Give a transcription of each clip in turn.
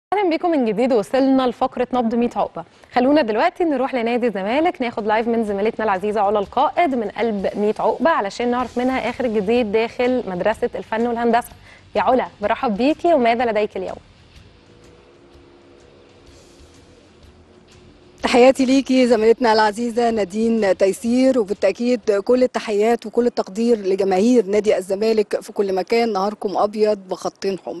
اهلا بيكم من جديد وصلنا لفقره نبض 100 عقبه خلونا دلوقتي نروح لنادي الزمالك ناخد لايف من زميلتنا العزيزه علا القائد من قلب 100 عقبه علشان نعرف منها اخر الجديد داخل مدرسه الفن والهندسه يا علا برحب بيكي وماذا لديك اليوم تحياتي ليكي زميلتنا العزيزة نادين تيسير وبالتأكيد كل التحيات وكل التقدير لجماهير نادي الزمالك في كل مكان نهاركم أبيض بخطين حمر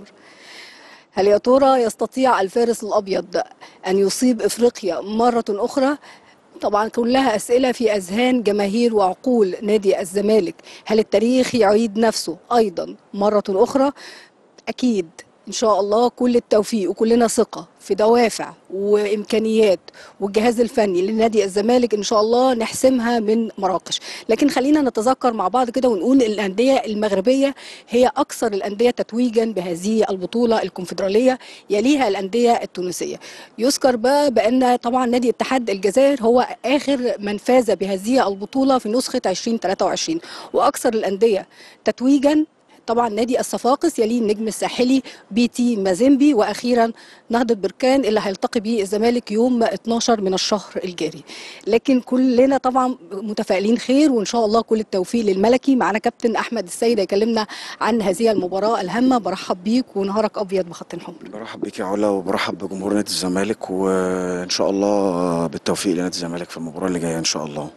هل يا ترى يستطيع الفارس الأبيض أن يصيب إفريقيا مرة أخرى؟ طبعا كلها أسئلة في أذهان جماهير وعقول نادي الزمالك هل التاريخ يعيد نفسه أيضا مرة أخرى؟ أكيد ان شاء الله كل التوفيق وكلنا ثقه في دوافع وامكانيات والجهاز الفني لنادي الزمالك ان شاء الله نحسمها من مراكش لكن خلينا نتذكر مع بعض كده ونقول الانديه المغربيه هي اكثر الانديه تتويجا بهذه البطوله الكونفدراليه يليها الانديه التونسيه يذكر بقى بان طبعا نادي اتحاد الجزائر هو اخر من فاز بهذه البطوله في نسخه 2023 واكثر الانديه تتويجا طبعا نادي الصفاقس يليه النجم الساحلي بي تي مازيمبي واخيرا نهضه بركان اللي هيلتقي به الزمالك يوم 12 من الشهر الجاري لكن كلنا طبعا متفائلين خير وان شاء الله كل التوفيق للملكي معنا كابتن احمد السيد هيكلمنا عن هذه المباراه الهامه برحب بيك ونهارك ابيض بخط حمر برحب بيك يا علا وبرحب بجمهور نادي الزمالك وان شاء الله بالتوفيق لنادي الزمالك في المباراه اللي جايه ان شاء الله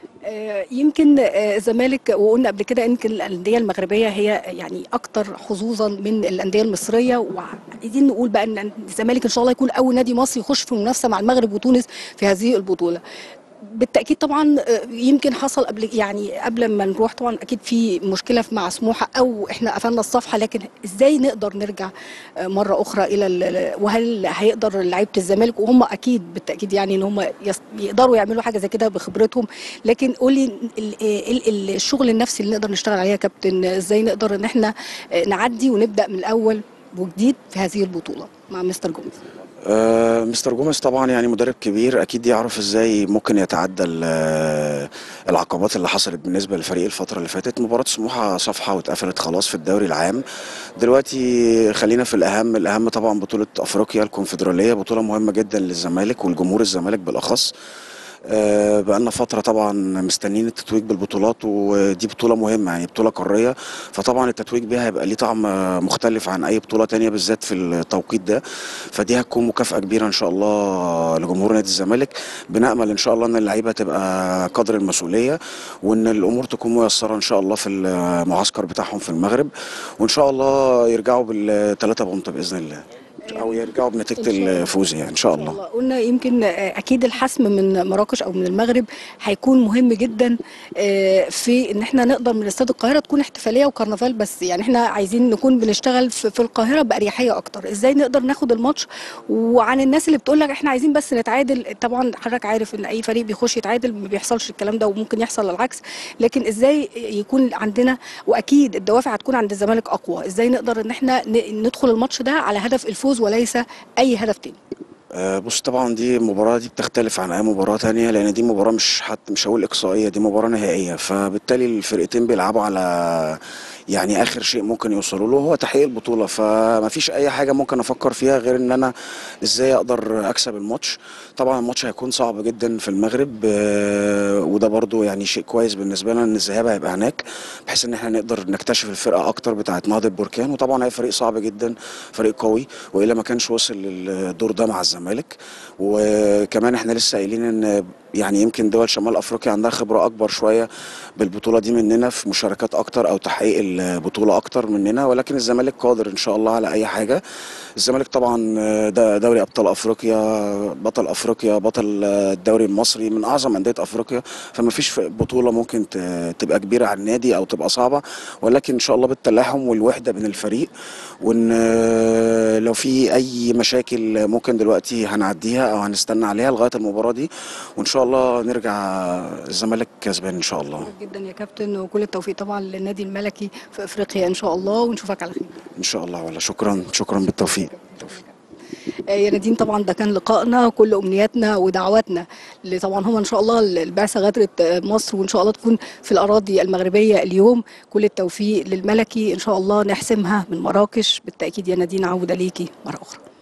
يمكن الزمالك وقلنا قبل كده يمكن الانديه المغربيه هي يعني اكتر حظوظا من الانديه المصريه وعايزين نقول بقى ان الزمالك ان شاء الله يكون اول نادي مصري يخش في منافسه مع المغرب وتونس في هذه البطوله بالتاكيد طبعا يمكن حصل قبل يعني قبل ما نروح طبعا اكيد في مشكله مع سموحه او احنا قفلنا الصفحه لكن ازاي نقدر نرجع مره اخرى الى وهل هيقدر لعيبه الزمالك وهم اكيد بالتاكيد يعني ان هم يقدروا يعملوا حاجه زي كده بخبرتهم لكن قولي الشغل النفسي اللي نقدر نشتغل عليه يا كابتن ازاي نقدر ان احنا نعدي ونبدا من الاول وجديد في هذه البطوله مع مستر جوميز آه مستر جوميز طبعا يعني مدرب كبير اكيد يعرف ازاي ممكن يتعدى العقبات اللي حصلت بالنسبه للفريق الفتره اللي فاتت مباراه سموحه صفحه واتقفلت خلاص في الدوري العام دلوقتي خلينا في الاهم الاهم طبعا بطوله افريقيا الكونفدراليه بطوله مهمه جدا للزمالك والجمهور الزمالك بالاخص آه بقالنا فتره طبعا مستنيين التتويج بالبطولات ودي بطوله مهمه يعني بطوله قاريه فطبعا التتويج بيها هيبقى ليه طعم مختلف عن اي بطوله تانية بالذات في التوقيت ده فدي هتكون مكافاه كبيره ان شاء الله لجمهور نادي الزمالك بنامل ان شاء الله ان اللعيبه تبقى قدر المسؤوليه وان الامور تكون ميسره ان شاء الله في المعسكر بتاعهم في المغرب وان شاء الله يرجعوا بالثلاثه بونت باذن الله او يرجعوا بنتيجه الفوز يعني ان شاء الله قلنا يمكن اكيد الحسم من مراكش او من المغرب هيكون مهم جدا في ان احنا نقدر من استاد القاهره تكون احتفاليه وكرنفال بس يعني احنا عايزين نكون بنشتغل في القاهره باريحيه اكتر ازاي نقدر ناخد الماتش وعن الناس اللي بتقول لك احنا عايزين بس نتعادل طبعا حضرتك عارف ان اي فريق بيخش يتعادل ما بيحصلش الكلام ده وممكن يحصل العكس لكن ازاي يكون عندنا واكيد الدوافع هتكون عند الزمالك اقوى ازاي نقدر ان احنا ندخل الماتش ده على هدف الفوز وليس اي هدف تاني أه بص طبعا دي المباراة دي بتختلف عن أي مباراة تانية لأن دي مباراة مش حتى مش هقول إقصائية دي مباراة نهائية فبالتالي الفرقتين بيلعبوا على يعني آخر شيء ممكن يوصلوا له هو تحقيق البطولة فما فيش أي حاجة ممكن أفكر فيها غير إن أنا إزاي أقدر أكسب الماتش طبعا الماتش هيكون صعب جدا في المغرب أه وده برضو يعني شيء كويس بالنسبة لنا إن الذهاب هيبقى هناك بحيث إن احنا نقدر نكتشف الفرقة أكتر بتاعة نهضة بركان وطبعا هي فريق صعب جدا فريق قوي وإلا ما كانش وصل للدور ده مع الزمالك وكمان احنا لسه قايلين ان يعني يمكن دول شمال افريقيا عندها خبره اكبر شويه بالبطوله دي مننا في مشاركات اكتر او تحقيق البطوله اكتر مننا ولكن الزمالك قادر ان شاء الله على اي حاجه الزمالك طبعا ده دوري ابطال افريقيا بطل افريقيا بطل الدوري المصري من اعظم انديه افريقيا فما فيش بطوله ممكن تبقى كبيره على النادي او تبقى صعبه ولكن ان شاء الله بالتلاحم والوحده بين الفريق وان لو في اي مشاكل ممكن دلوقتي هنعديها او هنستنى عليها لغايه المباراه دي وان شاء الله نرجع الزمالك كسبان ان شاء الله جدا يا كابتن وكل التوفيق طبعا للنادي الملكي في افريقيا ان شاء الله ونشوفك على خير ان شاء الله ولا شكرا شكرا بالتوفيق يا نادين طبعا ده كان لقائنا كل امنياتنا ودعواتنا اللي طبعا هم ان شاء الله البعثه غادرت مصر وان شاء الله تكون في الاراضي المغربيه اليوم كل التوفيق للملكي ان شاء الله نحسمها من مراكش بالتاكيد يا نادين عوده ليكي مره اخرى